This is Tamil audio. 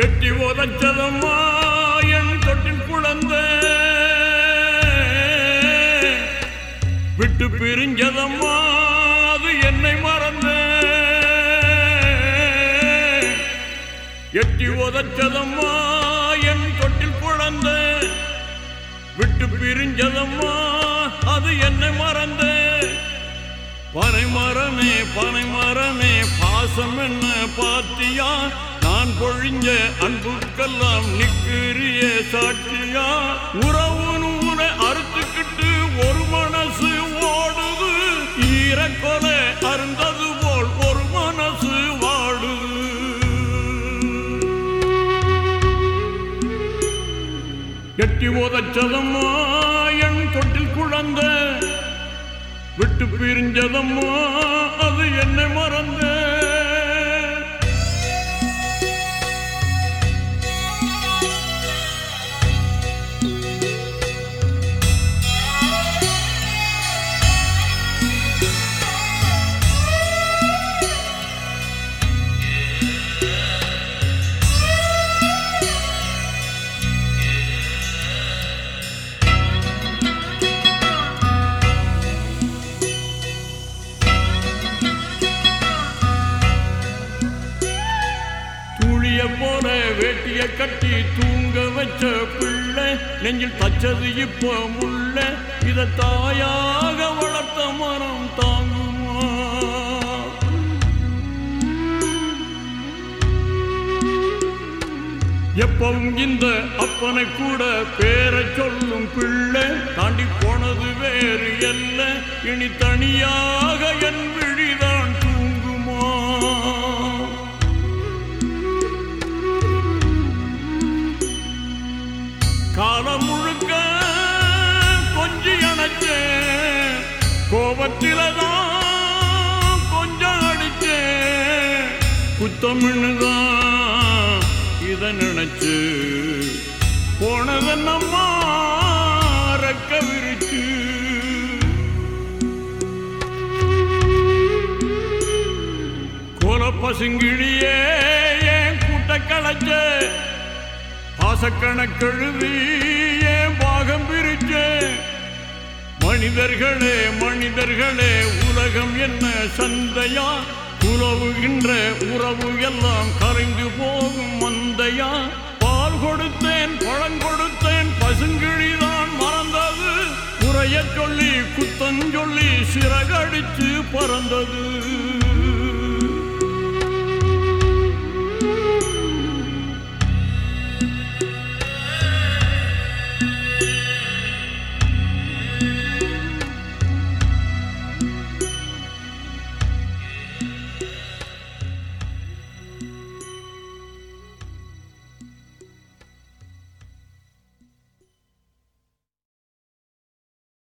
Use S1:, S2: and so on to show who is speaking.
S1: எட்டி உதச்சதம்மா என் தொட்டில் குழந்தை விட்டு பிரிஞ்சதம்மா அது என்னை மறந்த எட்டி உதச்சதம்மா என் தொட்டில் குழந்தை விட்டு பிரிஞ்சதம்மா அது என்னை மறந்த பனை மரமே பனை மரமே பாசம் என்ன பாத்தியா நான் பொழிஞ்ச அன்புக்கெல்லாம் நிக்கிறிய சாட்சியா உறவு நூலை அறுத்துக்கிட்டு ஒரு மனசு ஓடுது ஈரக்கொலை அருந்தது போல் ஒரு மனசு வாடுது எட்டி உதச்சதம்மா என் தொட்டில் குழந்த விட்டு பிரிஞ்சதம்மா அது என்னை மறந்த தூளிய போல வேட்டிய கட்டி தூங்க வச்ச பிள்ளை நெஞ்சில் தச்சது இப்ப முள்ள இத தாயாக வளர்த்த மரம் தாங்குமா எப்பவும் இந்த அப்பனை கூட பேரை சொல்லும் பிள்ளை தாண்டி போனது வேறு அல்ல இனி தனியாக என் விழிதான் தூங்குமா காலம் முழுக்க கொஞ்சி அணைச்சேன் கோபத்திலதான் கொஞ்சம் அடிச்சேன் குத்தமின்னுதான் இத நினைச்சு போனதென்னம்மா ரெக்க விரிச்சு கோல பசுங்கிழியே ஏன் கூட்ட களைச்சே பாசக்கணக்கெழுதி ஏன் பாகம் பிரிச்சே மனிதர்களே மனிதர்களே உலகம் என்ன சந்தையா உலவுகின்ற உறவு எல்லாம் கரைந்து போகும் மந்தையா பால் கொடுத்தேன் பழம் கொடுத்தேன் பசுங்கிழிதான் மறந்தது குறைய சொல்லி குத்தஞ்சொல்லி சிறகடிச்சு பறந்தது